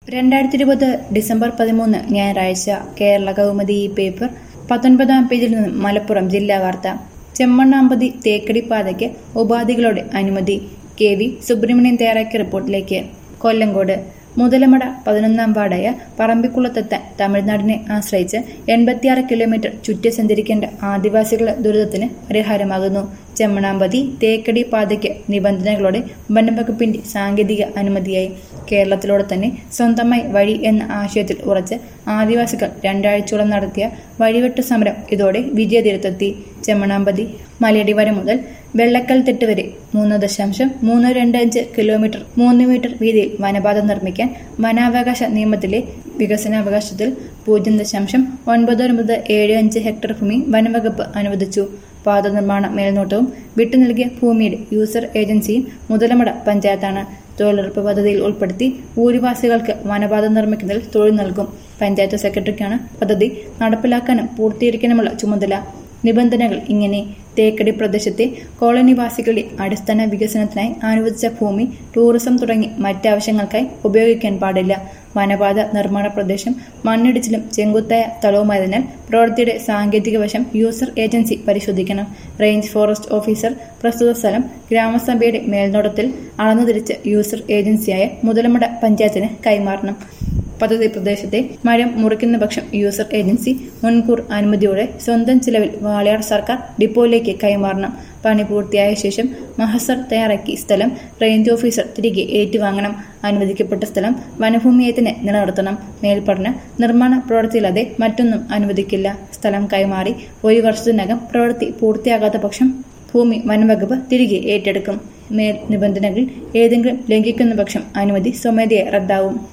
രണ്ടായിരത്തി ഇരുപത് ഡിസംബർ പതിമൂന്ന് ഞായറാഴ്ച കേരള കൗമുദി ഈ പേപ്പർ പത്തൊൻപതാം പേജിൽ നിന്നും മലപ്പുറം ജില്ലാ വാർത്ത ചെമ്മണ്ണാമ്പതി തേക്കടി പാതയ്ക്ക് ഉപാധികളോടെ അനുമതി കെ വി സുബ്രഹ്മണ്യൻ തയ്യാറാക്കിയ റിപ്പോർട്ടിലേക്ക് കൊല്ലങ്കോട് മുതലമട പതിനൊന്നാം വാർഡായ പറമ്പിക്കുളത്തെത്താൻ തമിഴ്നാടിനെ ആശ്രയിച്ച് എൺപത്തിയാറ് കിലോമീറ്റർ ചുറ്റി സഞ്ചരിക്കേണ്ട ആദിവാസികളുടെ ദുരിതത്തിന് പരിഹാരമാകുന്നു ചെമ്മണാമ്പതി തേക്കടി പാതയ്ക്ക് നിബന്ധനകളോടെ വനംവകുപ്പിന്റെ സാങ്കേതിക അനുമതിയായി കേരളത്തിലൂടെ തന്നെ സ്വന്തമായി വഴി എന്ന ആശയത്തിൽ ഉറച്ച് ആദിവാസികൾ രണ്ടാഴ്ചയോളം നടത്തിയ വഴിവെട്ട് സമരം ഇതോടെ വിജയതീരത്തെത്തി ചെമ്മണാമ്പതി മലയടിവാരം മുതൽ വെള്ളക്കൽ തെട്ട് വരെ മൂന്ന് ദശാംശം മൂന്ന് രണ്ട് അഞ്ച് കിലോമീറ്റർ മൂന്ന് മീറ്റർ വീതിയിൽ വനപാത നിർമ്മിക്കാൻ വനാവകാശ നിയമത്തിലെ വികസനാവകാശത്തിൽ പൂജ്യം ദശാംശം ഒൻപത് ഒൻപത് ഏഴ് അഞ്ച് ഹെക്ടർ ഭൂമി വനംവകുപ്പ് അനുവദിച്ചു പാത നിർമ്മാണ മേൽനോട്ടവും വിട്ടു നൽകിയ ഭൂമിയുടെ യൂസർ ഏജൻസിയും മുതലമട പഞ്ചായത്താണ് തൊഴിലുറപ്പ് പദ്ധതിയിൽ ഉൾപ്പെടുത്തി ഊരിവാസികൾക്ക് വനപാത നിർമ്മിക്കുന്നതിൽ തൊഴിൽ നൽകും പഞ്ചായത്ത് സെക്രട്ടറിക്കാണ് പദ്ധതി നടപ്പിലാക്കാനും പൂർത്തീകരിക്കാനുമുള്ള ചുമതല നിബന്ധനകൾ ഇങ്ങനെ തേക്കടി പ്രദേശത്തെ കോളനിവാസികളുടെ അടിസ്ഥാന വികസനത്തിനായി അനുവദിച്ച ഭൂമി ടൂറിസം തുടങ്ങി മറ്റാവശ്യങ്ങൾക്കായി ഉപയോഗിക്കാൻ പാടില്ല വനപാത നിർമ്മാണ പ്രദേശം മണ്ണിടിച്ചിലും ചെങ്കുത്തായ സ്ഥലവുമായതിനാൽ പ്രവൃത്തിയുടെ സാങ്കേതിക വശം യൂസർ ഏജൻസി പരിശോധിക്കണം റേഞ്ച് ഫോറസ്റ്റ് ഓഫീസർ പ്രസ്തുത സ്ഥലം ഗ്രാമസഭയുടെ മേൽനോട്ടത്തിൽ അളന്നുതിരിച്ച് യൂസർ ഏജൻസിയായ മുതലമട പഞ്ചായത്തിന് കൈമാറണം പദ്ധതി പ്രദേശത്തെ മരം മുറിക്കുന്ന പക്ഷം യൂസർ ഏജൻസി മുൻകൂർ അനുമതിയോടെ സ്വന്തം ചിലവിൽ വാളയാർ സർക്കാർ ഡിപ്പോയിലേക്ക് കൈമാറണം പണി പൂർത്തിയായ ശേഷം മഹസർ തയ്യാറാക്കി സ്ഥലം റേഞ്ച് ഓഫീസർ തിരികെ ഏറ്റുവാങ്ങണം അനുവദിക്കപ്പെട്ട സ്ഥലം വനഭൂമിയെ തന്നെ നിലനിർത്തണം മേൽപ്പറഞ്ഞ നിർമ്മാണ പ്രവൃത്തിയില്ലാതെ മറ്റൊന്നും അനുവദിക്കില്ല സ്ഥലം കൈമാറി ഒരു വർഷത്തിനകം പ്രവൃത്തി പൂർത്തിയാകാത്ത പക്ഷം ഭൂമി വനംവകുപ്പ് തിരികെ ഏറ്റെടുക്കും മേൽ നിബന്ധനകളിൽ ഏതെങ്കിലും ലംഘിക്കുന്ന പക്ഷം അനുമതി സ്വമേധയെ റദ്ദാവും